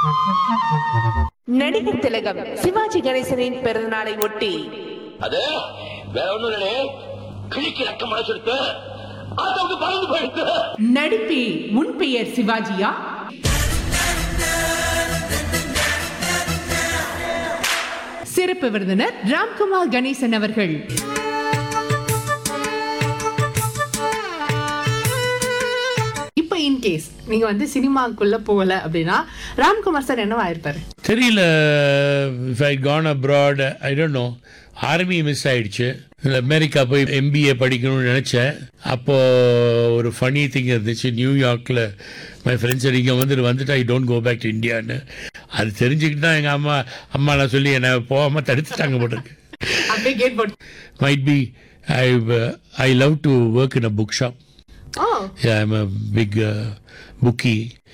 நடிகர் திலகம் சிவாஜி கணேசனின் பிறந்த நாளை ஒட்டி அது வேற ஒண்ணும் இல்லையே கிழிக்கு ரக்கம் முளைச்செடுத்து ஆட்டோவுக்கு பறந்து போயிடுத்து நடிப்பே முன் பெயர் சிவாஜியா சிறப்பு விருந்தினர் ராம்குமார் கணேசன் அவர்கள் இப்போ இன்கேஸ் நீங்க வந்து சினிமாக்குள்ள போகல அப்படின்னா ராம்குமார் சார் என்னவா இருப்பாரு தெரியல if I can abroad I don't know army miss ஆயிடுச்சு அமெரிக்கா போய் எம்பிஏ படிக்கணும்னு நினச்சேன் அப்போது ஒரு ஃபனி திங் இருந்துச்சு நியூயார்க்கில் மை ஃப்ரெண்ட்ஸ் இங்கே வந்துட்டு வந்துட்டு I don't go back to இந்தியான்னு அது தெரிஞ்சுக்கிட்டு தான் எங்கள் அம்மா அம்மா நான் சொல்லி என்னை போகாமல் தடுத்துட்டாங்க போட்டிருக்கு அப்படியே கேட் போட்டு might be I I love to work in a book shop oh I am a big புக்கி